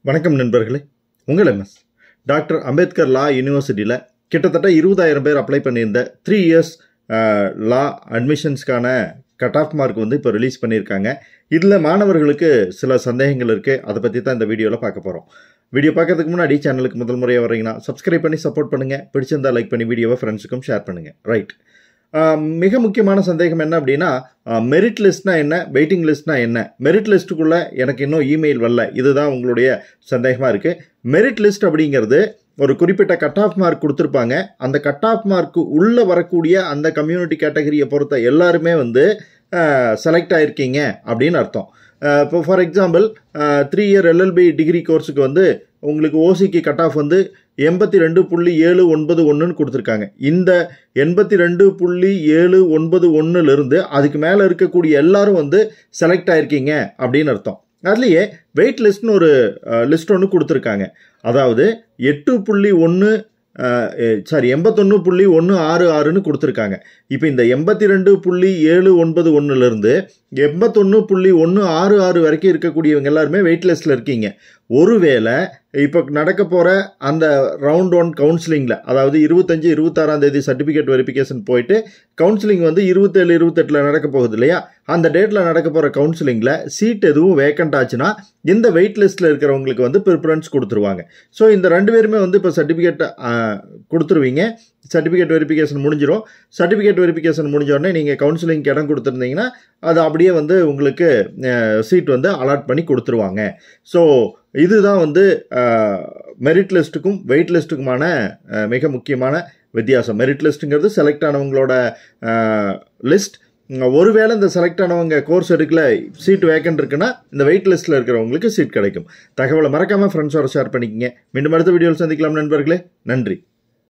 வணக்கம் நண்பர்களே உங்கள் எம்எஸ் டாக்டர் அம்பேத்கர் லா யூனிவர்சிட்டியில் கிட்டத்தட்ட இருபதாயிரம் பேர் அப்ளை பண்ணியிருந்த த்ரீ இயர்ஸ் லா அட்மிஷன்ஸ்க்கான கட் ஆஃப் மார்க் வந்து இப்போ ரிலீஸ் பண்ணியிருக்காங்க இதில் மாணவர்களுக்கு சில சந்தேகங்கள் இருக்குது அதை பற்றி தான் இந்த வீடியோவில் பார்க்க போகிறோம் வீடியோ பார்க்கறதுக்கு முன்னாடி சேனலுக்கு முதல் முறையாக வரீங்கன்னா சப்ஸ்கிரைப் பண்ணி சப்போர்ட் பண்ணுங்கள் பிடிச்சிருந்தா லைக் பண்ணி வீடியோவை ஃப்ரெண்ட்ஸுக்கும் ஷேர் பண்ணுங்கள் ரைட் மிக முக்கியமான சந்தேகம் என்ன அப்படின்னா மெரிட் லிஸ்ட்னா என்ன வெயிட்டிங் லிஸ்ட்னா என்ன மெரிட் லிஸ்ட்டுக்குள்ளே எனக்கு இன்னும் இமெயில் வரல இதுதான் உங்களுடைய சந்தேகமாக இருக்குது மெரிட் லிஸ்ட் அப்படிங்கிறது ஒரு குறிப்பிட்ட கட் ஆஃப் மார்க் கொடுத்துருப்பாங்க அந்த கட் ஆஃப் மார்க்கு உள்ளே வரக்கூடிய அந்த கம்யூனிட்டி கேட்டகரியை பொறுத்த எல்லாருமே வந்து செலக்ட் ஆயிருக்கீங்க அப்படின்னு அர்த்தம் இப்போ for example three year LLB degree கோர்ஸுக்கு வந்து உங்களுக்கு ஓசிக்கு கட் ஆஃப் வந்து எண்பத்தி ரெண்டு புள்ளி ஏழு ஒன்பது ஒன்றுன்னு கொடுத்துருக்காங்க இந்த எண்பத்தி ரெண்டு புள்ளி ஏழு ஒன்பது ஒன்றுலேருந்து அதுக்கு மேலே இருக்கக்கூடிய எல்லாரும் வந்து செலக்ட் ஆயிருக்கீங்க அப்படின்னு அர்த்தம் அதுலேயே வெயிட் லிஸ்ட்னு ஒரு லிஸ்ட் ஒன்று கொடுத்துருக்காங்க அதாவது எட்டு புள்ளி ஒன்று சாரி எண்பத்தொன்று புள்ளி ஒன்று ஆறு ஆறுன்னு கொடுத்துருக்காங்க இப்போ இந்த எண்பத்தி ரெண்டு புள்ளி ஏழு ஒன்பது ஒன்றுலேருந்து எண்பத்தொன்று புள்ளி ஒன்று ஆறு ஆறு வரைக்கும் இருக்கக்கூடியவங்க எல்லாருமே வெயிட் லிஸ்ட்டில் இருக்கீங்க ஒருவேளை இப்போ நடக்க போகிற அந்த ரவுண்ட் ஒன் கவுன்சிலிங்கில் அதாவது இருபத்தஞ்சு இருபத்தாறாம் தேதி சர்டிஃபிகேட் வெரிஃபிகேஷன் போயிட்டு கவுன்சிலிங் வந்து இருபத்தேழு இருபத்தெட்டில் நடக்க போகுது இல்லையா அந்த டேட்டில் நடக்க போகிற கவுன்சிலிங்கில் சீட் எதுவும் வேக்கண்ட் ஆச்சுன்னா இந்த வெயிட் லிஸ்ட்டில் இருக்கிறவங்களுக்கு வந்து ப்ரிஃபரன்ஸ் கொடுத்துருவாங்க ஸோ இந்த ரெண்டு பேருமே வந்து இப்போ சர்டிஃபிகேட் கொடுத்துருவீங்க சர்டிஃபிகேட் வெரிஃபிகேஷன் முடிஞ்சிடும் சர்டிஃபிகேட் வெரிஃபிகேஷன் முடிஞ்ச உடனே நீங்கள் கவுன்சிலிங்க்கு இடம் கொடுத்துருந்தீங்கன்னா அது அப்படியே வந்து உங்களுக்கு சீட் வந்து அலாட் பண்ணி கொடுத்துருவாங்க ஸோ இதுதான் வந்து மெரிட் லிஸ்ட்டுக்கும் வெயிட் லிஸ்ட்டுக்குமான மிக முக்கியமான வித்தியாசம் மெரிட் லிஸ்ட்டுங்கிறது செலக்ட் ஆனவங்களோட லிஸ்ட் ஒருவேளை இந்த செலக்ட் ஆனவங்க கோர்ஸ் எடுக்கல சீட் வேக்கண்ட் இருக்குன்னா இந்த வெயிட் லிஸ்ட்டில் இருக்கிறவங்களுக்கு சீட் கிடைக்கும் தகவலை மறக்காமல் ஃப்ரெண்ட்ஸோட ஷேர் பண்ணிக்கங்க மீண்டும் அடுத்த வீடியோவில் சந்திக்கலாம் நண்பர்களே நன்றி